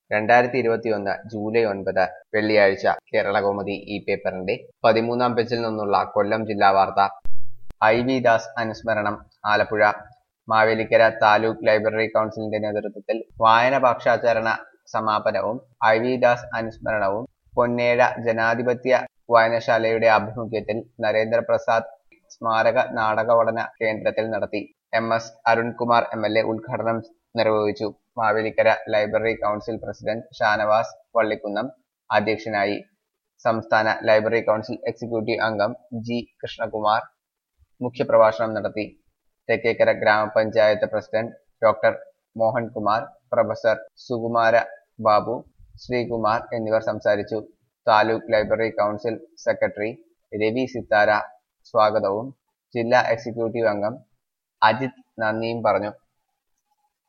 രണ്ടായിരത്തി ഇരുപത്തിയൊന്ന് ജൂലൈ ഒൻപത് വെള്ളിയാഴ്ച കേരളകൗമുദി ഈ പേപ്പറിന്റെ പതിമൂന്നാം പേജിൽ നിന്നുള്ള കൊല്ലം ജില്ലാ വാർത്ത ഐ വി ദാസ് അനുസ്മരണം ആലപ്പുഴ മാവേലിക്കര താലൂക്ക് ലൈബ്രറി കൗൺസിലിന്റെ നേതൃത്വത്തിൽ വായന പക്ഷാചരണ സമാപനവും ഐ വി ദാസ് അനുസ്മരണവും പൊന്നേഴ ജനാധിപത്യ വായനശാലയുടെ ആഭിമുഖ്യത്തിൽ നരേന്ദ്രപ്രസാദ് സ്മാരക നാടക പഠന കേന്ദ്രത്തിൽ നടത്തി M S Arunkumar M L A ഉദ്ഘാടനം നിർവഹിച്ചു Mavelikkara library council president Shanavas Vallikunnam അധ്യക്ഷനായി സംസ്ഥാന ലൈബ്രറി കൗൺസിൽ എക്സിക്യൂട്ടീവ് അംഗം ജി കൃഷ്ണകുമാർ മുഖ്യപ്രഭാഷണം നടത്തി തെക്കേക്കര ഗ്രാമപഞ്ചായത്ത് president doctor Mohankumar professor Sukumara Babu Sreekumar എന്നിവർ സംസാരിച്ചു taluk library council secretary Ravi Sithara സ്വാഗതവും ജില്ലാ എക്സിക്യൂട്ടീവ് അംഗം അജിത് നന്ദിയും പറഞ്ഞു